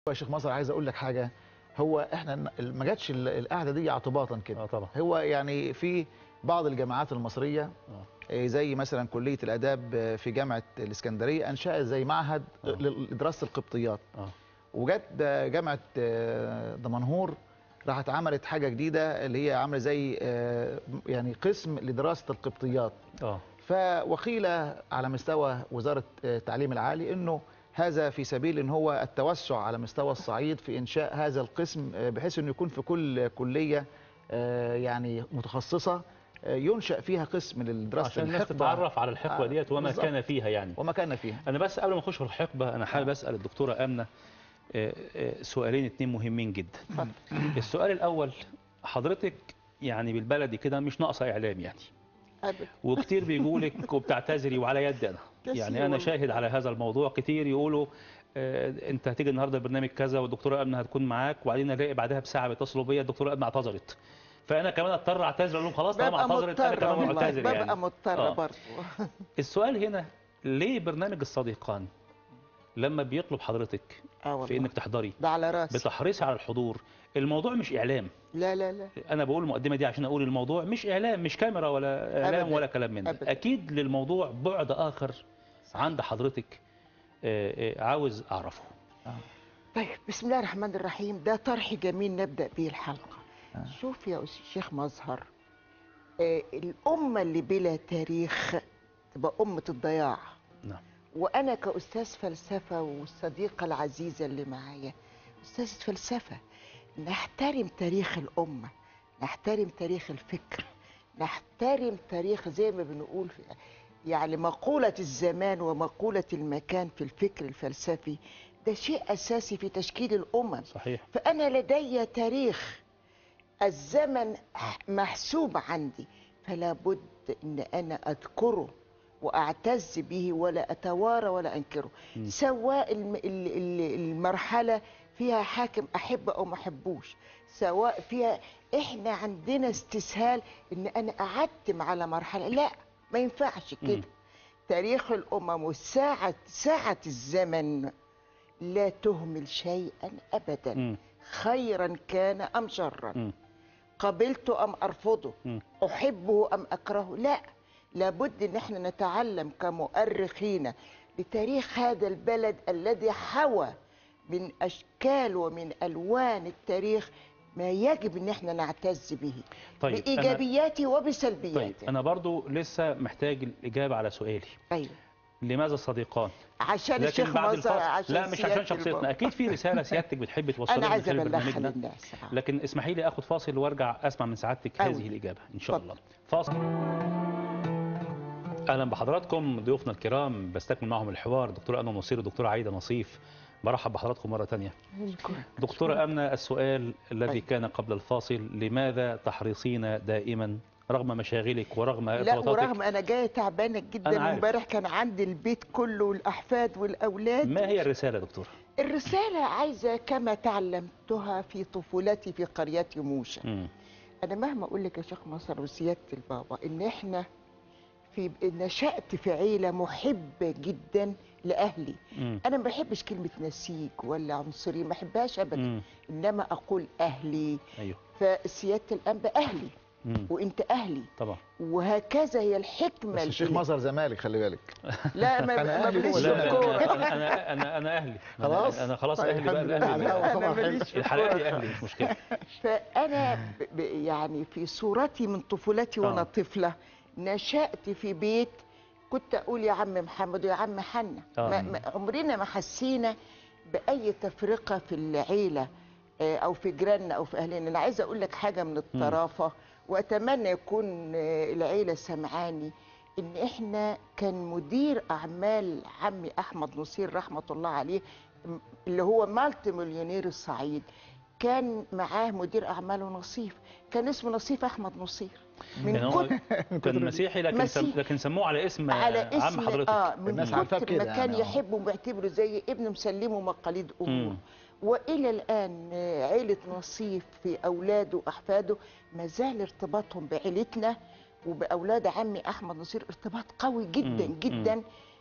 يا شيخ مصر عايز اقول لك حاجه هو احنا ما جاتش ال- القعده دي اعتباطا كده اه طبعا هو يعني في بعض الجامعات المصريه آه. آه، زي مثلا كليه الاداب آه، في جامعه الاسكندريه انشات زي معهد آه. لدراسه القبطيات اه وجت آه، جامعه آه، دمنهور راحت عملت حاجه جديده اللي هي عامله زي آه، يعني قسم لدراسه القبطيات اه فوقيل على مستوى وزارة التعليم العالي أنه هذا في سبيل أن هو التوسع على مستوى الصعيد في إنشاء هذا القسم آه، بحيث أنه يكون في كل كلية آه، يعني متخصصة آه، ينشأ فيها قسم للدراسة عشان الناس الحقبة تتعرف على الحقبه آه، ديت وما بالظبط. كان فيها يعني وما كان فيها انا بس قبل ما اخش في الحقبه انا حابب اسال الدكتوره امنه آه، آه، سؤالين اتنين مهمين جدا السؤال الاول حضرتك يعني بالبلدي كده مش ناقصه اعلام يعني أبدا وكتير بيقولك وبتعتذري وعلى يد انا تسلم يعني انا والله. شاهد على هذا الموضوع كتير يقولوا آه، انت هتيجي النهارده برنامج كذا والدكتوره امنه هتكون معاك وبعدين الاقي بعدها بساعه بيتصلوا بيا الدكتوره امنه اعتذرت فانا كمان اضطر اعتذر اقول لهم خلاص طالما ببقى اعتذرت انا مضطرة كمان والله معتذر ببقى يعني مضطرة آه. برضه السؤال هنا ليه برنامج الصديقان لما بيطلب حضرتك اه في والله انك تحضري ده على راسي بتحرصي على الحضور الموضوع مش اعلام لا لا لا انا بقول المقدمه دي عشان اقول الموضوع مش اعلام مش كاميرا ولا اعلام أبداً. ولا كلام من ده أبداً. اكيد للموضوع بعد اخر عند حضرتك آه، آه، عاوز اعرفه طيب بسم الله الرحمن الرحيم ده طرح جميل نبدأ به الحلقة آه. شوف يا أستاذ شيخ مظهر آه الأمة اللي بلا تاريخ تبقى أمة الضياع نعم وأنا كأستاذ فلسفة والصديقة العزيزة اللي معايا أستاذة فلسفة نحترم تاريخ الأمة نحترم تاريخ الفكر نحترم تاريخ زي ما بنقول في يعني مقولة الزمان ومقولة المكان في الفكر الفلسفي ده شيء أساسي في تشكيل الأمم صحيح فأنا لدي تاريخ الزمن محسوب عندي فلا بد أن أنا أذكره وأعتز به ولا أتوارى ولا أنكره مم. سواء الم- ال- ال- المرحلة فيها حاكم أحب أو ما أحبوش سواء فيها إحنا عندنا استسهال إن أنا أعتم على مرحلة لا ما ينفعش مم. كده تاريخ الأمم وساعة ساعة الزمن لا تهمل شيئا أبدا مم. خيرا كان أم شرا مم. قبلت أم أرفضه مم. أحبه أم أكرهه لا لابد ان احنا نتعلم كمؤرخين لتاريخ هذا البلد الذي حوى من اشكال ومن الوان التاريخ ما يجب ان احنا نعتز به طيب أنا بايجابياته طيب وبسلبياته انا برضو لسه محتاج الاجابه على سؤالي ايوه لماذا الصديقان عشان لكن الشيخ بعد مظهر الفاصل عشان لا مش عشان سيادة شخصيتنا البابا. اكيد في رساله سيادتك بتحبي توصليها انا من عايزه خلال ابلغها برنامجنا للناس آه. لكن اسمحي لي اخد فاصل وارجع اسمع من سعادتك أوي. هذه الاجابه ان شاء اتفضل. الله فاصل اهلا بحضراتكم ضيوفنا الكرام بستكمل معهم الحوار دكتور امنه نصير والدكتوره عايده نصيف برحب بحضراتكم مره ثانيه أشكرك. دكتورة أمنة السؤال الذي أيوة. كان قبل الفاصل لماذا تحرصين دائما رغم مشاغلك ورغم لا ارتباطاتك ورغم انا جايه تعبانه أنا جدا عارف. وامبارح كان عندي البيت كله والاحفاد والاولاد ما هي الرسالة دكتور؟ الرساله عايزه كما تعلمتها في طفولتي في قريه موشا مم. انا مهما اقول لك يا شيخ مصر وسياده البابا ان احنا في نشأت في عيله محبه جدا لاهلي مم. انا ما بحبش كلمه نسيج ولا عنصري ما بحبهاش ابدا مم. انما اقول اهلي أيوه فسياده الانبا اهلي مم. وانت اهلي طبعا وهكذا هي الحكمه بس الشيخ اللي- مظهر زمالك خلي بالك لا ما أنا ما أهلي ماليش هو في لا اللي لا الكوره أنا أنا أنا أنا أهلي أنا- خلاص؟ أنا خلاص طيب، أهلي بقى الحمد لله. أهلي لا، بقى. طبعاً انا ماليش في الحلقة الكورة. دي أهلي مش مشكلة فانا ب- ب- يعني في صورتي من طفولتي وانا آه. طفله نشأت في بيت كنت اقول يا عم محمد ويا عم حنا آه. ما ما عمرنا ما حسينا باي تفرقه في العيله آه، او في جيراننا او في اهلنا انا عايزه اقول لك حاجه من الطرافه واتمنى يكون آه، العيله سمعاني ان احنا كان مدير اعمال عمي احمد نصير رحمه الله عليه م- اللي هو مالتي مليونير الصعيد كان معاه مدير اعماله نصيف كان اسمه نصيف احمد نصير من يعني هو كتر كان مسيحي لكن سم... مسيحي. لكن سموه على اسم على عم اسم حضرتك اه من الناس عارفاه كتر بكده ما كان يعني، آه. يحبه وبيعتبره زي ابن مسلمه مقاليد امور مم. والى الان آه، عيله نصيف في اولاده واحفاده ما زال ارتباطهم بعيلتنا وباولاد عمي احمد نصير ارتباط قوي جدا مم. جدا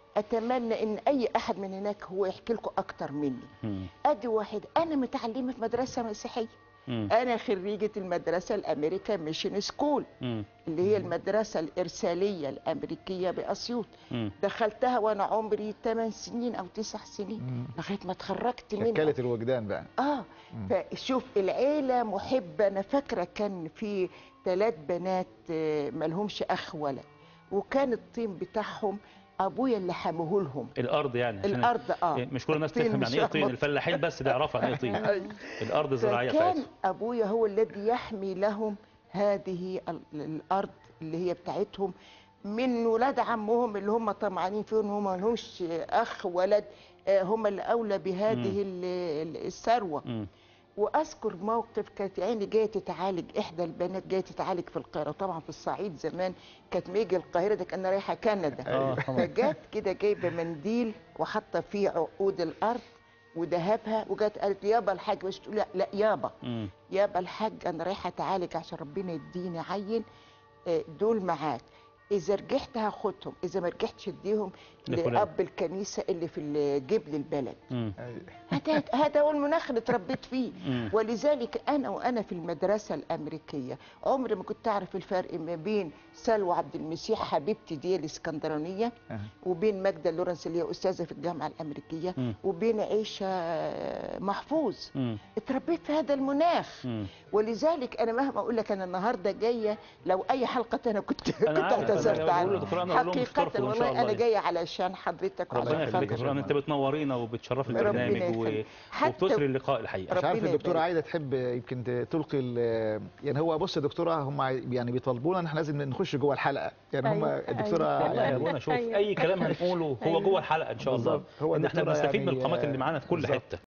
اتمنى ان اي احد من هناك هو يحكي لكم اكتر مني مم. ادي واحد انا متعلمه في مدرسه مسيحيه مم. انا خريجه المدرسه الامريكان ميشن سكول مم. اللي هي المدرسه الارساليه الامريكيه باسيوط مم. دخلتها وانا عمري 8 سنين او 9 سنين لغايه ما اتخرجت منها شكلت الوجدان بقى اه فشوف العيله محبه انا فاكره كان في ثلاث بنات آه، مالهمش اخ ولد وكان الطين بتاعهم ابويا اللي حامه لهم الارض يعني عشان الارض اه مش كل الناس الطين تفهم مش يعني ايه طين أحمر. الفلاحين بس اللي يعرفوا يعني ايه طين أيوة. الارض الزراعيه فكان بتاعتهم ابويا هو الذي يحمي لهم هذه ال- الارض اللي هي بتاعتهم من ولاد عمهم اللي هم طمعانين فيهم هم ما لهمش اخ ولد آه، هم اللي اولى بهذه ال- ال- الثروه مم. واذكر موقف كانت عيني جايه تتعالج احدى البنات جايه تتعالج في القاهره طبعا في الصعيد زمان كانت ميجي القاهره ده كان رايحه كندا اه طبعا فجت كده جايبه منديل وحاطه فيه عقود الارض وذهبها وجت قالت لي يابا الحاج مش تقول لا, لا يابا مم. يابا الحاج انا رايحه اتعالج عشان ربنا يديني عين آه، دول معاك اذا رجعت هاخدهم اذا ما رجعتش اديهم لفلان. لاب الكنيسه اللي في الجبل البلد مم. هذا هذا هو المناخ اللي اتربيت فيه مم. ولذلك انا وانا في المدرسه الامريكيه عمري ما كنت اعرف الفرق ما بين سلوى عبد المسيح حبيبتي دي الاسكندرانيه أه. وبين ماجده لورنس اللي هي استاذه في الجامعه الامريكيه مم. وبين عيشه محفوظ مم. اتربيت في هذا المناخ مم. ولذلك انا مهما اقول لك انا النهارده جايه لو اي حلقه انا كنت كنت أنا عارف، أنا اعتذرت بقول عنها لدكتور أنا أقول لهم حقيقه اشتركوا إن شاء والله الله انا جايه علشان حضرتك ربنا وعلى يخليك يا خاطر دكتور انت بتنورينا وبتشرفي ربنا البرنامج و... يخليك. حتى- وبتثري اللقاء الحقيقه مش عارف ربنا الدكتوره يبارك. عايده تحب يمكن ت- تلقي ال- يعني هو بص يا دكتوره هم عاي- يعني بيطالبونا ان احنا لازم نخش جوه الحلقه يعني هم أيوة، الدكتوره أيوة. والله يا يعني ابونا شوف أيوة. اي كلام هنقوله هو أيوة. جوه الحلقه ان شاء الله بالظبط. هو ان احنا الدكتورة بنستفيد من يعني، القامات اللي معانا في كل بالظبط. حته